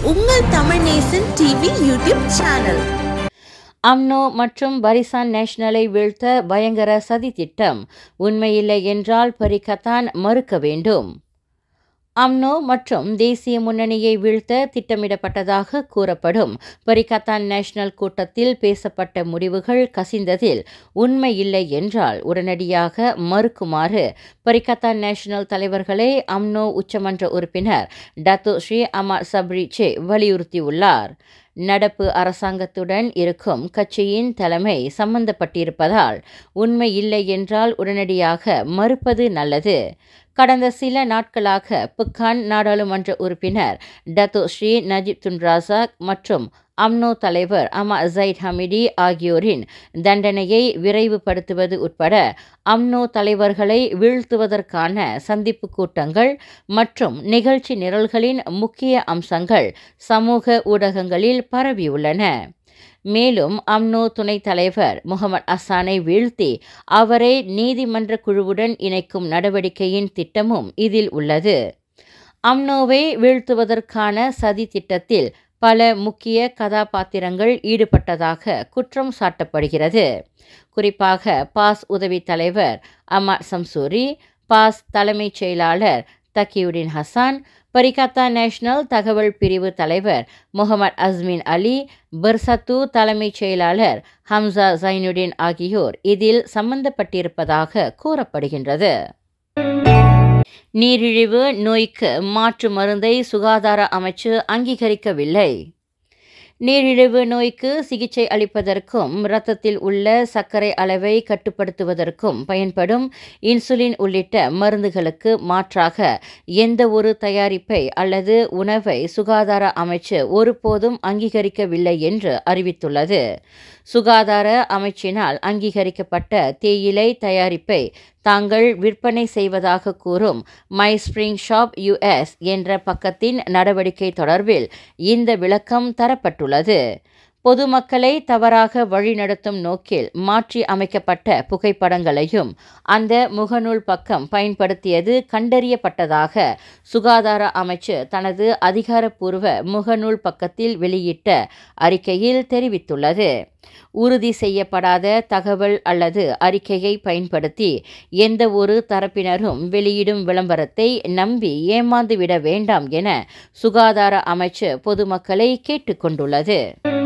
உங்கள் Tamil Nesan TV YouTube channel UMNO மற்றும் Barisan நேஷனலை வீழ்த்த பயங்கர சதி திட்டம் உண்மையில்லை என்றால் பரிகத்தான் மறுக்க வேண்டும் அம்னோ மற்றும் தேசிய முன்னணியை வீழ்த்த திட்டமிடப்பட்டதாக கூறப்படும் பரிகத்தான் நேஷனல் கூட்டத்தில் பேசப்பட்ட முடிவுகள் கசிந்ததில் உண்மை இல்லை என்றால் உடனடியாக மறுக்குமாறு பரிகத்தான் நேஷனல் தலைவர்களை அம்னோ உச்சமன்ற உறுப்பினர் Dato Sri Amar Sabri Che வலியுறுத்தியுள்ளார் நடப்பு அரசாங்கத்துடன் இருக்கும் கட்சியின் தலைமை சம்பந்தப்பட்டிருப்பதால் உண்மை இல்லை என்றால் உடனடியாக மறுப்பது நல்லது கடந்த சில நாட்களாக புக்கான் நாடாளுமன்ற உறுப்பினர் Dato Sri Najib Tun Razak மற்றும் அம்னோ தலைவர் அமா ஜைட் ஹமிடி ஆகியோரின் தண்டனையை விரைவுபடுத்துவது உட்பட அம்னோ தலைவர்களை வீழ்த்துவதற்கான சந்திப்பு கூட்டங்கள் மற்றும் நிகழ்ச்சி நிரல்களின் முக்கிய அம்சங்கள் சமூக ஊடகங்களில் பரவியுள்ளன மேலும் அம்னோ துணைத் தலைவர் முகமது அசானை வீழ்த்தி அவரை நீதிமன்ற குழுவுடன் இணைக்கும் நடவடிக்கையின் திட்டமும் இதில் உள்ளது அம்னோவை வீழ்த்துவதற்கான சதி திட்டத்தில் பல முக்கிய கதாபாத்திரங்கள் ஈடுபட்டதாக குற்றம் சாட்டப்படுகிறது குறிப்பாக பாஸ் உதவி தலைவர் அமர் சம்சூரி பாஸ் தலைமைச் செயலாளர் தக்கியுடின் ஹசான் பரிகத்தா நேஷனல் தகவல் பிரிவு தலைவர் முகமது அஸ்மின் அலி பர்சத்து தலைமைச் செயலாளர் ஹம்சா ஜைனுடின் ஆகியோர் இதில் சம்பந்தப்பட்டிருப்பதாக கூறப்படுகின்றது நீரிழிவு நோய்க்கு மாற்று மருந்தை சுகாதார அமைச்சு அங்கீகரிக்கவில்லை நீரிழிவு நோய்க்கு சிகிச்சை அளிப்பதற்கும் இரத்தத்தில் உள்ள சர்க்கரை அளவை கட்டுப்படுத்துவதற்கும் பயன்படும் இன்சுலின் உள்ளிட்ட மருந்துகளுக்கு மாற்றாக எந்த ஒரு தயாரிப்பை அல்லது உணவை சுகாதார அமைச்சு ஒருபோதும் அங்கீகரிக்கவில்லை என்று அறிவித்துள்ளது சுகாதார அமைச்சினால் அங்கீகரிக்கப்பட்ட தேயிலை தயாரிப்பை தாங்கள் விற்பனை செய்வதாக கூறும் மை ஸ்பிரிங் ஷாப் யுஎஸ் என்ற பக்கத்தின் நடவடிக்கை தொடர்பில் இந்த விளக்கம் தரப்பட்டுள்ளது பொதுமக்களை தவறாக வழிநடத்தும் நோக்கில் மாற்றி அமைக்கப்பட்ட புகைப்படங்களையும் அந்த முகநூல் பக்கம் பயன்படுத்தியது கண்டறியப்பட்டதாக சுகாதார அமைச்சு தனது அதிகாரப்பூர்வ முகநூல் பக்கத்தில் வெளியிட்ட அறிக்கையில் தெரிவித்துள்ளது உறுதி செய்யப்படாத தகவல் அல்லது அறிக்கையை பயன்படுத்தி எந்த ஒரு தரப்பினரும் வெளியிடும் விளம்பரத்தை நம்பி ஏமாந்துவிட வேண்டாம் என சுகாதார அமைச்சு பொதுமக்களை கேட்டுக்கொண்டுள்ளது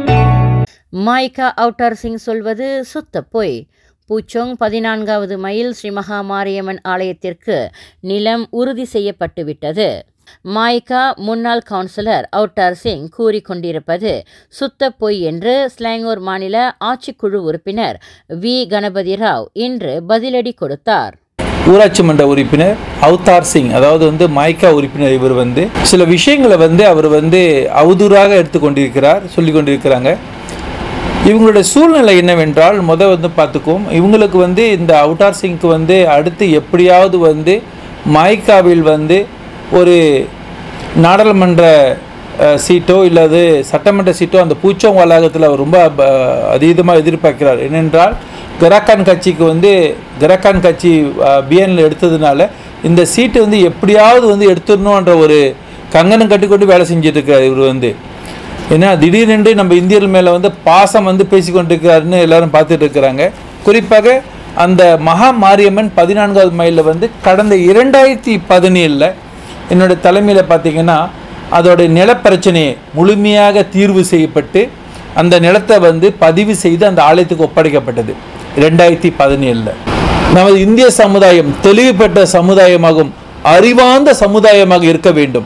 மாய்கா அவுட்டர் சிங் சொல்வது சுத்த பொய் பூச்சோங் பதினான்காவது மைல் ஸ்ரீ மகாமாரியம்மன் ஆலயத்திற்கு நிலம் உறுதி செய்யப்பட்டுவிட்டது மாய்கா முன்னாள் கவுன்சிலர் அவுட்டார் சிங் கூறிக்கொண்டிருப்பது சுத்த பொய் என்று ஸ்லாங்கூர் மாநில ஆட்சிக்குழு உறுப்பினர் வி கணபதி ராவ் இன்று பதிலடி கொடுத்தார் ஊராட்சி மன்ற உறுப்பினர் அவுதார் சிங் அதாவது வந்து மாய்கா உறுப்பினர் இவர் வந்து சில விஷயங்களை வந்து அவர் வந்து அவதூறாக எடுத்துக்கொண்டிருக்கிறார் சொல்லி கொண்டிருக்கிறாங்க இவங்களுடைய சூழ்நிலை என்னவென்றால் முத வந்து பார்த்துக்குவோம் இவங்களுக்கு வந்து இந்த அவுட்டார் சிங்க்கு வந்து அடுத்து எப்படியாவது வந்து மாய்காவில் வந்து ஒரு நாடாளுமன்ற அஹ், சீட்டோ இல்லாது சட்டமன்ற சீட்டோ அந்த பூச்சோங் வளாகத்தில் அவர் ரொம்ப ப- அதீதமாக எதிர்பார்க்கிறார் ஏனென்றால் கராக்கான் கட்சிக்கு வந்து கராக்கான் கட்சி பிஎன்ல எடுத்ததுனால இந்த சீட்டு வந்து எப்படியாவது வந்து எடுத்துடணுன்ற ஒரு கங்கணம் கட்டிக்கொண்டு வேலை செஞ்சுட்டு இருக்கார் இவர் வந்து ஏன்னா திடீரென்று நம்ம இந்தியர்கள் மேலே வந்து பாசம் வந்து பேசிக்கொண்டிருக்கிறாருன்னு எல்லாரும் பார்த்துட்டு இருக்கிறாங்க குறிப்பாக அந்த மகா மாரியம்மன் பதினான்காவது மைலில் வந்து கடந்த இரண்டாயிரத்தி பதினேழில் என்னோட தலைமையில் பார்த்தீங்கன்னா அதோட நிலப்பிரச்சனையை முழுமையாக தீர்வு செய்யப்பட்டு அந்த நிலத்தை வந்து பதிவு செய்து அந்த ஆலயத்துக்கு ஒப்படைக்கப்பட்டது ரெண்டாயிரத்தி பதினேழில் நமது இந்திய சமுதாயம் தெளிவு பெற்ற சமுதாயமாகும் அறிவார்ந்த சமுதாயமாக இருக்க வேண்டும்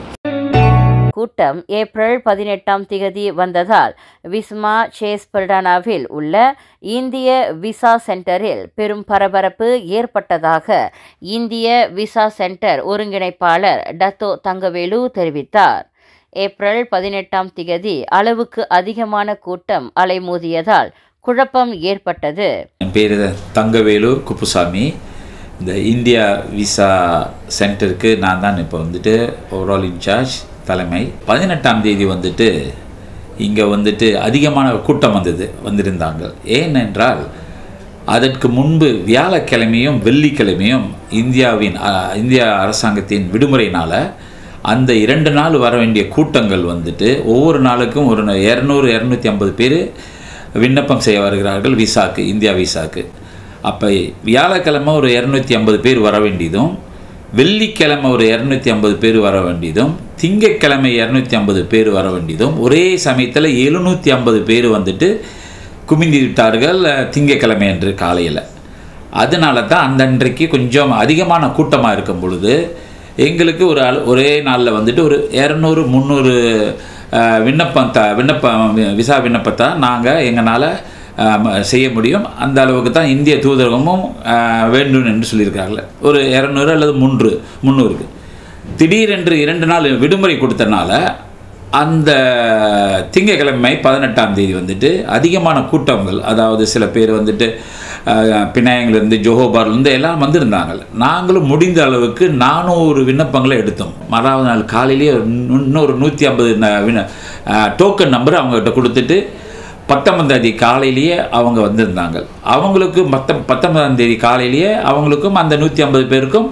கூட்டம் ஏப்ரல் பதினெட்டாம் திகதி வந்ததால் விஸ்மா சேஸ் பல்டானாவில் உள்ள இந்திய விசா சென்டரில் பெரும் பரபரப்பு ஏற்பட்டதாக இந்திய விசா சென்டர் ஒருங்கிணைப்பாளர் டத்தோ தங்கவேலு தெரிவித்தார் ஏப்ரல் பதினெட்டாம் திகதி அளவுக்கு அதிகமான கூட்டம் அலைமோதியதால் குழப்பம் ஏற்பட்டது என் பேர் தங்கவேலு குப்புசாமி இந்த இந்தியா விசா சென்டருக்கு நான் தான் இப்போ வந்துட்டு ஓவரால் இன்சார்ஜ் தலைமை பதினெட்டாம் தேதி வந்துட்டு இங்கே வந்துட்டு அதிகமான கூட்டம் வந்தது வந்திருந்தாங்க ஏனென்றால் அதற்கு முன்பு வியாழக்கிழமையும் வெள்ளிக்கிழமையும் இந்தியாவின் அ, இந்தியா அரசாங்கத்தின் விடுமுறையினால் அந்த இரண்டு நாள் வர வேண்டிய கூட்டங்கள் வந்துட்டு ஒவ்வொரு நாளுக்கும் ஒரு இரநூறு இரநூத்தி ஐம்பது பேர் விண்ணப்பம் செய்ய வருகிறார்கள் விசாக்கு இந்தியா விசாக்கு அப்போ வியாழக்கிழமை ஒரு இரநூத்தி ஐம்பது பேர் வர வேண்டியதும் வெள்ளிக்கிழமை ஒரு இரநூத்தி ஐம்பது பேர் வர வேண்டியதும் திங்கட்கிழமை இரநூத்தி ஐம்பது பேர் வர வேண்டியதும் ஒரே சமயத்தில் எழுநூற்றி ஐம்பது பேர் வந்துட்டு குமிந்து விட்டார்கள் அஹ், திங்கட்கிழமை அன்று காலையில் அதனால தான் அந்த அன்றைக்கு கொஞ்சம் அதிகமான கூட்டமாக இருக்கும் பொழுது எங்களுக்கு ஒரு அள ஒரே நாளில் வந்துட்டு ஒரு இரநூறு முந்நூறு விண்ணப்பம் த விண்ணப்பம் விசா விண்ணப்பத்தை நாங்கள் எங்களால் செய்ய முடியும் அந்த அளவுக்கு தான் இந்திய தூதரகமும் அஹ், வேண்டும் என்று சொல்லியிருக்காங்க ஒரு இரநூறு அல்லது முந்நூறு முந்நூறுக்கு திடீரென்று இரண்டு நாள் விடுமுறை கொடுத்தனால அந்த திங்கட்கிழமை பதினெட்டாம் தேதி வந்துட்டு அதிகமான கூட்டங்கள் அதாவது சில பேர் வந்துட்டு அஹ், பினாயங்கிலிருந்து ஜோஹோபார்லேருந்து எல்லாம் வந்திருந்தாங்க நாங்களும் முடிந்த அளவுக்கு நானூறு விண்ணப்பங்களை எடுத்தோம் மறாவது நாள் காலையிலேயே இன்னும் இன்னொரு நூற்றி ஐம்பது விண்ண டோக்கன் நம்பர் அவங்ககிட்ட கொடுத்துட்டு பத்தொன்பதாம் தேதி காலையிலேயே அவங்க வந்திருந்தாங்க அவங்களுக்கு மத்த பத்தொன்பதாம் தேதி காலையிலேயே அவங்களுக்கும் அந்த நூற்றி ஐம்பது பேருக்கும்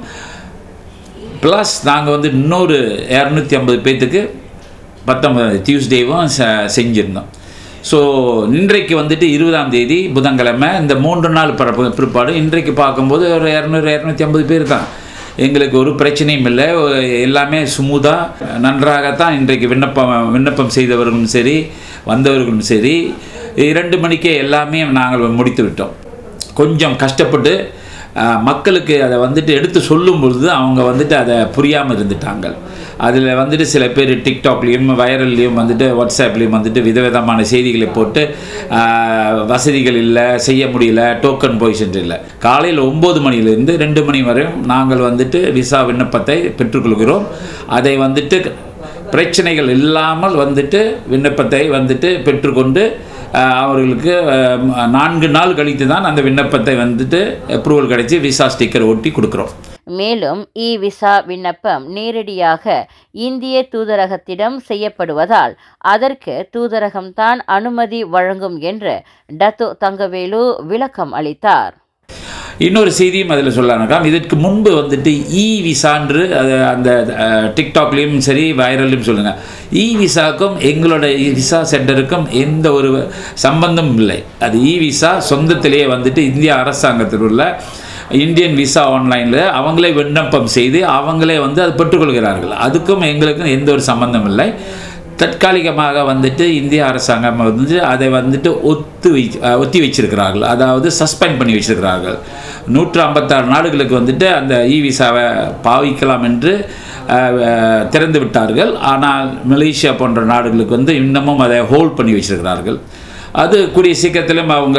ப்ளஸ் நாங்கள் வந்து இன்னொரு இரநூத்தி ஐம்பது பேர்த்துக்கு பத்தொன்பதாம் டியூஸ்டேவும் செ செஞ்சுருந்தோம் ஸோ இன்றைக்கு வந்துட்டு இருபதாம் தேதி புதன்கிழமை இந்த மூன்று நாள் பிறப்பு பிற்பாடு இன்றைக்கு பார்க்கும்போது ஒரு இரநூறு இரநூத்தி ஐம்பது பேர் தான் எங்களுக்கு ஒரு பிரச்சனையும் இல்லை ஒரு எல்லாமே ஸ்மூத்தாக நன்றாகத்தான் இன்றைக்கு விண்ணப்பம் விண்ணப்பம் செய்தவர்களும் சரி வந்தவர்களும் சரி இரண்டு மணிக்கே எல்லாமே நாங்கள் முடித்து விட்டோம் கொஞ்சம் கஷ்டப்பட்டு அஹ், மக்களுக்கு அதை வந்துட்டு எடுத்து சொல்லும் பொழுது அவங்க வந்துட்டு அதை புரியாமல் இருந்துட்டாங்க அதில் வந்துட்டு சில பேர் டிக்டாக்லேயும் வைரல்லையும் வந்துட்டு வாட்ஸ்அப்லேயும் வந்துட்டு விதவிதமான செய்திகளை போட்டு அஹ், வசதிகள் இல்லை செய்ய முடியல டோக்கன் பொசிஷன் இல்லை காலையில் ஒம்பது மணிலேருந்து ரெண்டு மணி வரையும் நாங்கள் வந்துட்டு விசா விண்ணப்பத்தை பெற்றுக்கொள்கிறோம் அதை வந்துட்டு பிரச்சனைகள் இல்லாமல் வந்துட்டு விண்ணப்பத்தை வந்துட்டு பெற்றுக்கொண்டு அஹ், அவர்களுக்கு அஹ், நான்கு நாள் கழித்து தான் அந்த விண்ணப்பத்தை வந்துட்டு அப்ரூவல் கிடைச்சி விசா ஸ்டிக்கர் ஒட்டி கொடுக்குறோம் மேலும் இ விசா விண்ணப்பம் நேரடியாக இந்திய தூதரகத்திடம் செய்யப்படுவதால் அதற்கு தூதரகம்தான் அனுமதி வழங்கும் என்று டத்து தங்கவேலு விளக்கம் அளித்தார் இன்னொரு செய்தியும் அதில் சொல்லலாம்க்கா இதற்கு முன்பு வந்துட்டு இ விசான்று அது அந்த அஹ், டிக்டாக்லேயும் சரி வைரல்லையும் சொல்லுங்கள் இ விசாக்கும் எங்களோட விசா சென்டருக்கும் எந்த ஒரு சம்பந்தமும் இல்லை அது இ விசா சொந்தத்திலேயே வந்துட்டு இந்திய அரசாங்கத்தில் உள்ள இந்தியன் விசா ஆன்லைனில் அவங்களே விண்ணப்பம் செய்து அவங்களே வந்து அதை பெற்றுக்கொள்கிறார்கள் அதுக்கும் எங்களுக்கும் எந்த ஒரு சம்பந்தம் இல்லை தற்காலிகமாக வந்துட்டு இந்திய அரசாங்கம் வந்து அதை வந்துட்டு ஒத்து வை அஹ் ஒத்தி வச்சிருக்கிறார்கள் அதாவது சஸ்பெண்ட் பண்ணி வச்சிருக்கிறார்கள் நூற்று ஐம்பத்தாறு நாடுகளுக்கு வந்துட்டு அந்த இ விசாவை பாவிக்கலாம் என்று அஹ், அஹ், திறந்து விட்டார்கள் ஆனால் மலேசியா போன்ற நாடுகளுக்கு வந்து இன்னமும் அதை ஹோல்ட் பண்ணி வச்சிருக்கிறார்கள் அது கூடிய சீக்கிரத்திலும் அவங்க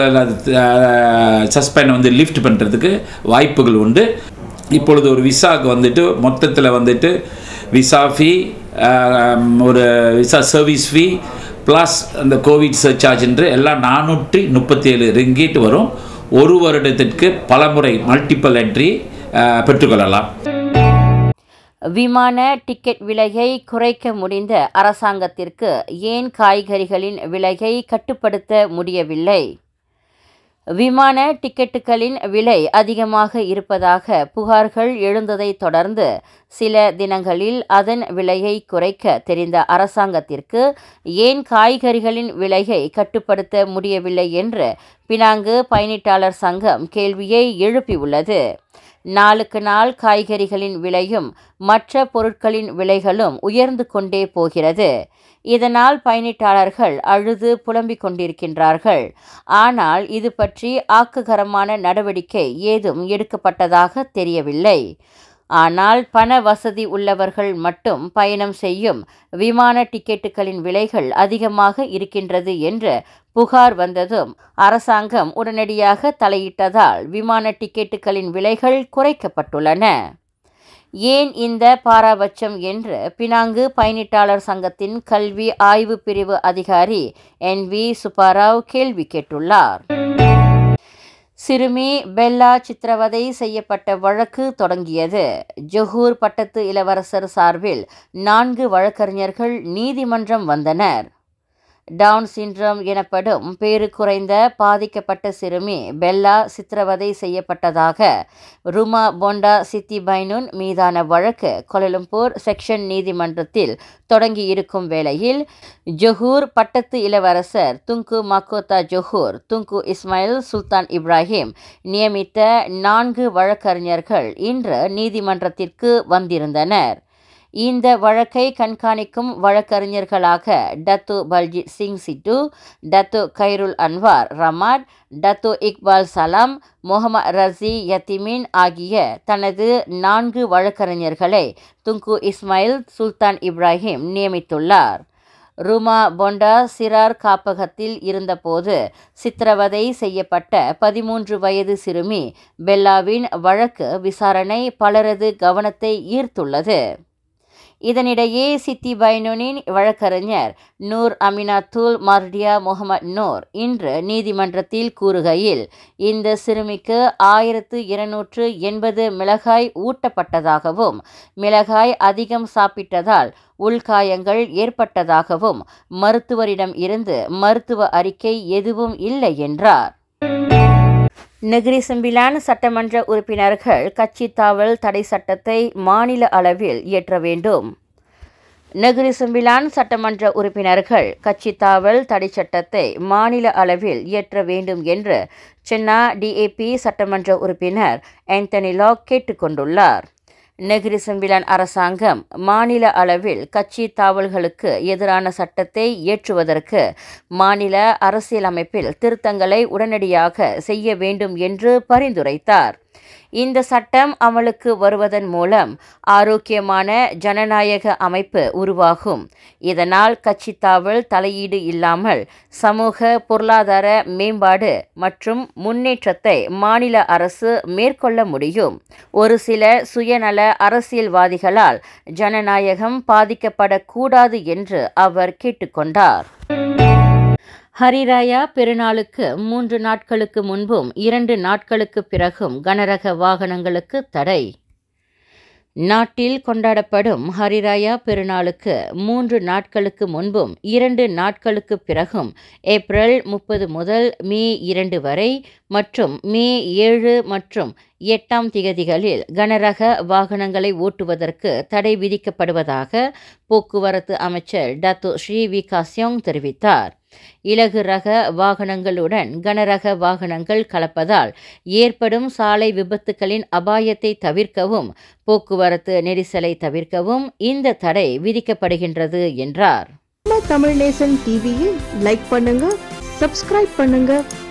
சஸ்பெண்ட் வந்து லிஃப்ட் பண்ணுறதுக்கு வாய்ப்புகள் உண்டு இப்பொழுது ஒரு விசாவுக்கு வந்துட்டு மொத்தத்தில் வந்துட்டு விசா ஃபீ ஒரு விசா சர்வீஸ் ஃபீ ப்ளஸ் அந்த கோவிட் சர்சார்ஜ் என்று எல்லாம் நானூற்றி முப்பத்தி ஏழு ரிங்கிட் வரும் ஒரு வருடத்திற்கு பலமுறை மல்டிபிள் என்ட்ரி பெற்றுக்கொள்ளலாம் விமான டிக்கெட் விலையை குறைக்க முடிந்த அரசாங்கத்திற்கு ஏன் காய்கறிகளின் விலையை கட்டுப்படுத்த முடியவில்லை விமான டிக்கெட்டுகளின் விலை அதிகமாக இருப்பதாக புகார்கள் எழுந்ததைத் தொடர்ந்து சில தினங்களில் அதன் விலையை குறைக்க தெரிந்த அரசாங்கத்திற்கு ஏன் காய்கறிகளின் விலையை கட்டுப்படுத்த முடியவில்லை என்று பினாங்கு பயணிட்டாளர் சங்கம் கேள்வியை எழுப்பியுள்ளது நாளுக்கு நாள் காய்கறிகளின் விலையும் மற்ற பொருட்களின் விலைகளும் உயர்ந்து கொண்டே போகிறது இதனால் பயணிட்டாளர்கள் அழுது புலம்பிக் கொண்டிருக்கின்றார்கள் ஆனால் இது பற்றி ஆக்ககரமான நடவடிக்கை ஏதும் எடுக்கப்பட்டதாக தெரியவில்லை ஆனால் பண வசதி உள்ளவர்கள் மட்டும் பயணம் செய்யும் விமான டிக்கெட்டுகளின் விலைகள் அதிகமாக இருக்கின்றது என்று புகார் வந்ததும் அரசாங்கம் உடனடியாக தலையிட்டதால் விமான டிக்கெட்டுகளின் விலைகள் குறைக்கப்பட்டுள்ளன ஏன் இந்த பாராபட்சம் என்று பினாங்கு பயணிட்டாளர் சங்கத்தின் கல்வி ஆய்வு பிரிவு அதிகாரி என் வி சுப்பாராவ் கேள்வி கேட்டுள்ளார் சிறுமி பெல்லா சித்திரவதை செய்யப்பட்ட வழக்கு தொடங்கியது ஜொஹூர் பட்டத்து இளவரசர் சார்பில் நான்கு வழக்கறிஞர்கள் நீதிமன்றம் வந்தனர் டவுன் சிண்ட்ரோம் எனப்படும் பேறு குறைந்த பாதிக்கப்பட்ட சிறுமி பெல்லா சித்திரவதை செய்யப்பட்டதாக ருமா பொண்டா சித்தி பைனுன் மீதான வழக்கு கொலலம்பூர் செக்ஷன் நீதிமன்றத்தில் தொடங்கியிருக்கும் வேளையில் ஜொஹூர் பட்டத்து இளவரசர் Tunku Mahkota Johor Tunku Ismail Sultan Ibrahim நியமித்த நான்கு வழக்கறிஞர்கள் இன்று நீதிமன்றத்திற்கு வந்திருந்தனர் இந்த வழக்கை கண்காணிக்கும் வழக்கறிஞர்களாக Datuk Baljit Singh Sidhu Datuk Khairul Anwar Rahmat Datuk Iqbal Salam Mohamed Razi Yatimin ஆகிய தனது நான்கு வழக்கறிஞர்களை துங்கு இஸ்மாயில் சுல்தான் இப்ராஹிம் நியமித்துள்ளார் ருமா பொண்டா சிறார் காப்பகத்தில் இருந்தபோது சித்திரவதை செய்யப்பட்ட பதிமூன்று வயது சிறுமி பெல்லாவின் வழக்கு விசாரணை பலரது கவனத்தை ஈர்த்துள்ளது இதனிடையே சித்தி பைனுனின் வழக்கறிஞர் நூர் அமினாத்துல் மர்டியா முகமது நூர் இன்று நீதிமன்றத்தில் கூறுகையில் இந்த சிறுமிக்கு ஆயிரத்து இருநூற்று எண்பது மிளகாய் ஊட்டப்பட்டதாகவும் மிளகாய் அதிகம் சாப்பிட்டதால் உள்காயங்கள் ஏற்பட்டதாகவும் மருத்துவரிடம் இருந்து மருத்துவ அறிக்கை எதுவும் இல்லை என்றார் நெகிரி செம்பிலான் சட்டமன்ற உறுப்பினர்கள் கட்சி தாவல் தடை சட்டத்தை மாநில அளவில் இயற்ற வேண்டும் நெகிரி செம்பிலான் சட்டமன்ற உறுப்பினர்கள் கட்சி தாவல் தடை சட்டத்தை மாநில அளவில் இயற்ற வேண்டும் என்று சென்னா டிஏபி சட்டமன்ற உறுப்பினர் ஆந்தனி லாக் கேட்டுக்கொண்டுள்ளார் நெகிரி செம்பிலான் அரசாங்கம் மாநில அளவில் கட்சி தாவல்களுக்கு எதிரான சட்டத்தை இயற்றுவதற்கு மாநில அரசியலமைப்பில் திருத்தங்களை உடனடியாக செய்ய வேண்டும் என்று பரிந்துரைத்தார் இந்த சட்டம் அமலுக்கு வருவதன் மூலம் ஆரோக்கியமான ஜனநாயக அமைப்பு உருவாகும் இதனால் கட்சித்தாவல் தலையீடு இல்லாமல் சமூக பொருளாதார மேம்பாடு மற்றும் முன்னேற்றத்தை மாநில அரசு மேற்கொள்ள முடியும் ஒரு சில சுயநல அரசியல்வாதிகளால் ஜனநாயகம் பாதிக்கப்படக்கூடாது என்று அவர் கேட்டுக்கொண்டார் ஹரிராயா பெருநாளுக்கு மூன்று நாட்களுக்கு முன்பும் இரண்டு நாட்களுக்கு பிறகும் கனரக வாகனங்களுக்கு தடை நாட்டில் கொண்டாடப்படும் ஹரிராயா பெருநாளுக்கு மூன்று நாட்களுக்கு முன்பும் இரண்டு நாட்களுக்கு பிறகும் ஏப்ரல் முப்பது முதல் மே இரண்டு வரை மற்றும் மே ஏழு மற்றும் எட்டாம் திகதிகளில் கனரக வாகனங்களை ஓட்டுவதற்கு தடை விதிக்கப்படுவதாக போக்குவரத்து அமைச்சர் டத்து ஸ்ரீ வி காசியோங் தெரிவித்தார் இலகு ரக வாகனங்களுடன் கனரக வாகனங்கள் கலப்பதால் ஏற்படும் சாலை விபத்துகளின் அபாயத்தை தவிர்க்கவும் போக்குவரத்து நெரிசலை தவிர்க்கவும் இந்த தடை விதிக்கப்படுகின்றது என்றார் நம்ம தமிழ் நேசன் டிவியை லைக் பண்ணுங்க சப்ஸ்கிரைப் பண்ணுங்க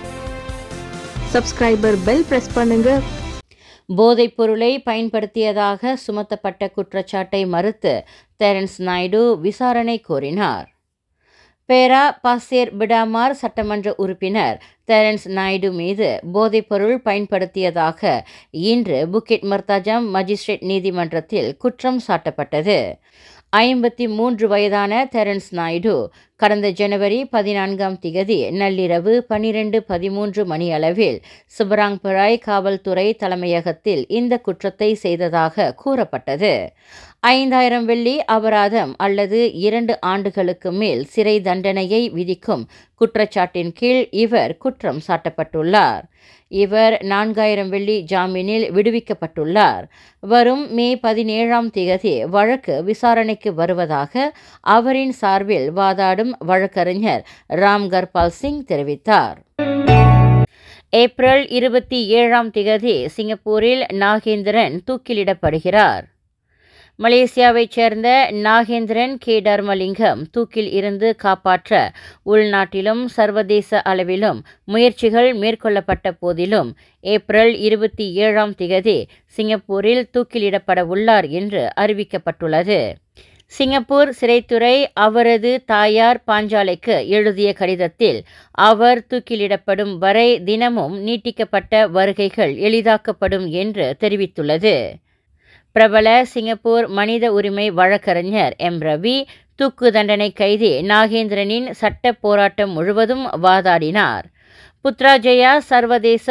சப்ஸ்கிரைபர் பெல் பிரஸ் பண்ணுங்க போதைப் பொருளை பயன்படுத்தியதாக சுமத்தப்பட்ட குற்றச்சாட்டை மறுத்து தெரன்ஸ் நாயுடு விசாரணை கோரினார் பேரா பாசேர் பிடாமார் சட்டமன்ற உறுப்பினர் தெரன்ஸ் நாயுடு மீது போதைப்பொருள் பயன்படுத்தியதாக இன்று புக்கிட் மர்தாஜம் மஜிஸ்ட்ரேட் நீதிமன்றத்தில் குற்றம் சாட்டப்பட்டது ஐம்பத்தி மூன்று வயதான தெரன்ஸ் நாயுடு கடந்த ஜனவரி பதினான்காம் திகதி நள்ளிரவு பனிரெண்டு பதிமூன்று மணி அளவில் சுபராங்பராய் காவல்துறை தலைமையகத்தில் இந்த குற்றத்தை செய்ததாக கூறப்பட்டது ஐந்தாயிரம் வெள்ளி அபராதம் அல்லது இரண்டு ஆண்டுகளுக்கு மேல் சிறை தண்டனையை விதிக்கும் குற்றச்சாட்டின் கீழ் இவர் குற்றம் சாட்டப்பட்டுள்ளார் இவர் நான்காயிரம் வெள்ளி ஜாமீனில் விடுவிக்கப்பட்டுள்ளார் வரும் மே பதினேழாம் தேதி வழக்கு விசாரணைக்கு வருவதாக அவரின் சார்பில் வாதாடும் வழக்கறிஞர் ராம் கர்பால் சிங் தெரிவித்தார் ஏப்ரல் இருபத்தி ஏழாம் திகதி சிங்கப்பூரில் நாகேந்திரன் தூக்கிலிடப்படுகிறார் மலேசியாவைச் சேர்ந்த நாகேந்திரன் கே தர்மலிங்கம் தூக்கில் இருந்து காப்பாற்ற உள்நாட்டிலும் சர்வதேச அளவிலும் முயற்சிகள் மேற்கொள்ளப்பட்ட போதிலும் ஏப்ரல் இருபத்தி ஏழாம் திகதி சிங்கப்பூரில் தூக்கிலிடப்பட உள்ளார் என்று அறிவிக்கப்பட்டுள்ளது சிங்கப்பூர் சிறைத்துறை அவரது தாயார் பாஞ்சாலைக்கு எழுதிய கடிதத்தில் அவர் தூக்கிலிடப்படும் வரை தினமும் நீட்டிக்கப்பட்ட வருகைகள் எளிதாக்கப்படும் என்று தெரிவித்துள்ளது பிரபல சிங்கப்பூர் மனித உரிமை வழக்கறிஞர் எம் ரவி தூக்கு தண்டனை கைதி நாகேந்திரனின் சட்ட போராட்டம் முழுவதும் வாதாடினார் புத்ராஜயா சர்வதேச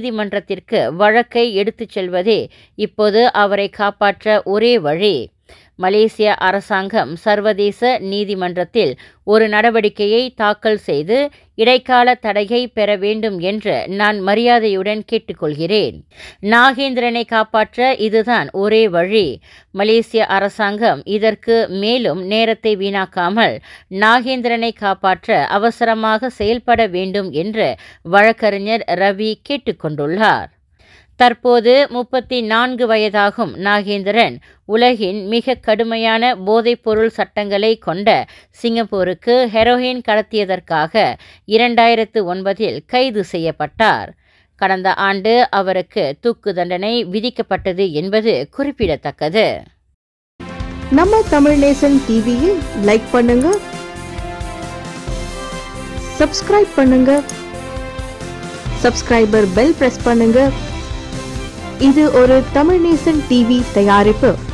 நீதிமன்றத்திற்கு வழக்கை எடுத்துச் செல்வதே இப்போது அவரை காப்பாற்ற ஒரே வழி மலேசிய அரசாங்கம் சர்வதேச நீதிமன்றத்தில் ஒரு நடவடிக்கையை தாக்கல் செய்து இடைக்கால தடையை பெற வேண்டும் என்று நான் மரியாதையுடன் கேட்டுக்கொள்கிறேன் நாகேந்திரனை காப்பாற்ற இதுதான் ஒரே வழி மலேசிய அரசாங்கம் இதற்கு மேலும் நேரத்தை வீணாக்காமல் நாகேந்திரனை காப்பாற்ற அவசரமாக செயல்பட வேண்டும் என்று வழக்கறிஞர் ரவி கேட்டுக்கொண்டுள்ளார் தற்போது முப்பத்தி நான்கு வயதாகும் நாகேந்திரன் உலகின் மிக கடுமையான போதைப்பொருள் சட்டங்களை கொண்ட சிங்கப்பூருக்கு ஹெரோயின் கடத்தியதற்காக இரண்டாயிரத்து ஒன்பதில் கைது செய்யப்பட்டார் கடந்த ஆண்டு அவருக்கு தூக்கு தண்டனை விதிக்கப்பட்டது என்பது குறிப்பிடத்தக்கது நம்ம தமிழ் நேசன் டிவியை லைக் பண்ணுங்க சப்ஸ்கிரைப் பண்ணுங்க சப்ஸ்கிரைபர் பெல் பிரஸ் பண்ணுங்க இது ஒரு தமிழ் நேசன் டிவி தயாரிப்பு